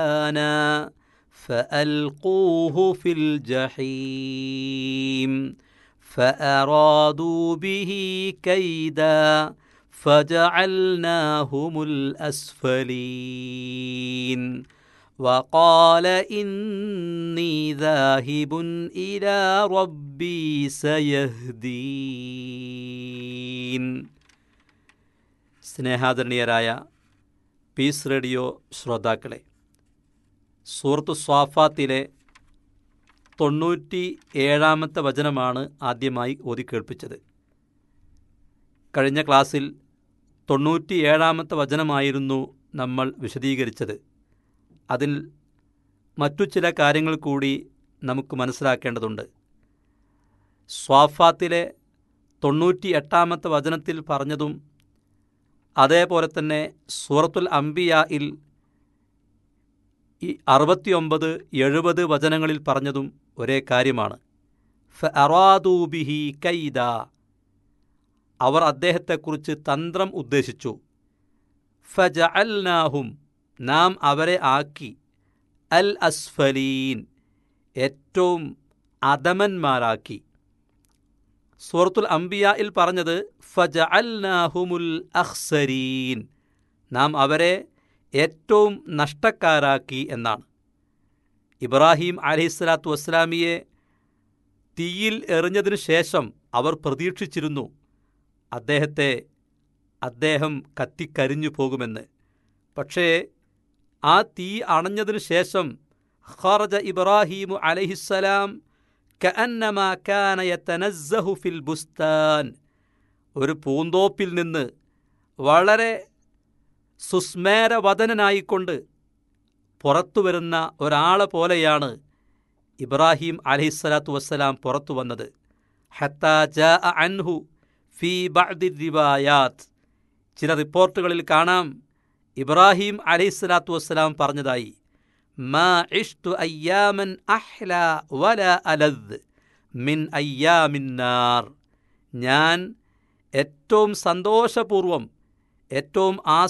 أنا فألقوه في الجحيم فأرادوا به كيدا فجعلناهم الأسفلين وقال إني ذاهب إلى ربي سيهدين സ്നേഹാദരണീയരായ piece radio ശ്രോതാക്കളെ സൂറത്തു സ്വാഫാത്തിലെ തൊണ്ണൂറ്റി ഏഴാമത്തെ വചനമാണ് ആദ്യമായി ഓതി കേൾപ്പിച്ചത് കഴിഞ്ഞ ക്ലാസ്സിൽ തൊണ്ണൂറ്റി ഏഴാമത്തെ വചനമായിരുന്നു നമ്മൾ വിശദീകരിച്ചത് അതിൽ മറ്റു ചില കാര്യങ്ങൾ കൂടി നമുക്ക് മനസ്സിലാക്കേണ്ടതുണ്ട് സ്വാഫാത്തിലെ തൊണ്ണൂറ്റി എട്ടാമത്തെ വചനത്തിൽ പറഞ്ഞതും അതേപോലെ തന്നെ സൂറത്തുൽ അംബിയായിൽ ഈ അറുപത്തിയൊമ്പത് എഴുപത് വചനങ്ങളിൽ പറഞ്ഞതും ഒരേ കാര്യമാണ് ഫ അറാദൂബിഹി കൈദ അവർ അദ്ദേഹത്തെക്കുറിച്ച് തന്ത്രം ഉദ്ദേശിച്ചു ഫജ അൽനാഹും നാം അവരെ ആക്കി അൽ അസ്ഫലീൻ ഏറ്റവും അധമന്മാരാക്കി സൂറത്തുൽ അംബിയയിൽ പറഞ്ഞത് ഫജ അൽനാഹുമുൽ അഹ്സരീൻ നാം അവരെ ഏറ്റവും നഷ്ടക്കാരാക്കി എന്നാണ് ഇബ്രാഹിം അലഹിസ്സലാത്തു വസ്സലാമിയെ തീയിൽ എറിഞ്ഞതിനു ശേഷം അവർ പ്രതീക്ഷിച്ചിരുന്നു അദ്ദേഹത്തെ അദ്ദേഹം കത്തിക്കരിഞ്ഞു പോകുമെന്ന് പക്ഷേ ആ തീ അണഞ്ഞതിനു ശേഷം ഖറജ ഇബ്രാഹീമു അലഹിസ്സലാം കഅന്നമാ കാന യതനസ്സഹു ഫിൽ ബുസ്താൻ ഒരു പൂന്തോപ്പിൽ നിന്ന് വളരെ സുസ്മേരവദനായിക്കൊണ്ട് പുറത്തു വരുന്ന ഒരാളെ പോലെയാണ് ഇബ്രാഹിം അലഹിസ്സലാത്തു വസ്സലാം പുറത്തു വന്നത് ഹത്താ ജാ അൻഹു ഫി ബഅദി റിവായാത്ത് ചില റിപ്പോർട്ടുകളിൽ കാണാം ഇബ്രാഹിം അലഹിസ്സലാത്തു വസ്സലാം പറഞ്ഞതായി മാ ഇഷ്തു അയ്യാമൻ അഹ്ല വല അലദ് മിൻ അയ്യാമിന്നാർ ഞാൻ ഏറ്റവും സന്തോഷപൂർവം ഏറ്റവും